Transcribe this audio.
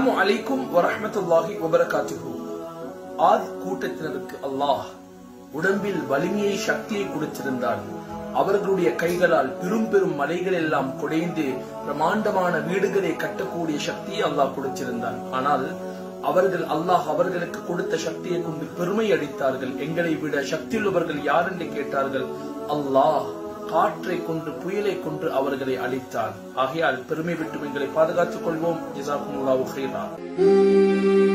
அஸ்ஸலாமு அலைக்கும் வரஹ்மத்துல்லாஹி வபரகாத்துஹு ஆத் கூட்டத்தினருக்கு அல்லாஹ் உடம்பில் வலிமையை சக்தியை கொடுத்திருந்தான் அவர்களுடைய கைகளால் பெரும் பெரும் மலைகள் எல்லாம் குடைந்து பிரமாண்டமான வீடுகளை கட்டக்கூடிய சக்தியை அல்லாஹ் கொடுத்திருந்தான் ஆனால் அவர்கள் அல்லாஹ் அவர்களுக்கு கொடுத்த சக்தியை கொண்டு பெருமை அடித்தார்கள் எங்களை விட சக்தியுள்ளவர்கள் யார் என்று கேட்டார்கள் அல்லாஹ் காற்றை கொண்டு புயலை கொண்டு அவர்களை அழித்தார் ஆகையால் பெருமை விட்டு எங்களை பாதுகாத்துக் கொள்வோம் ஜிசாக்குமுல்லாஹு ஹைரா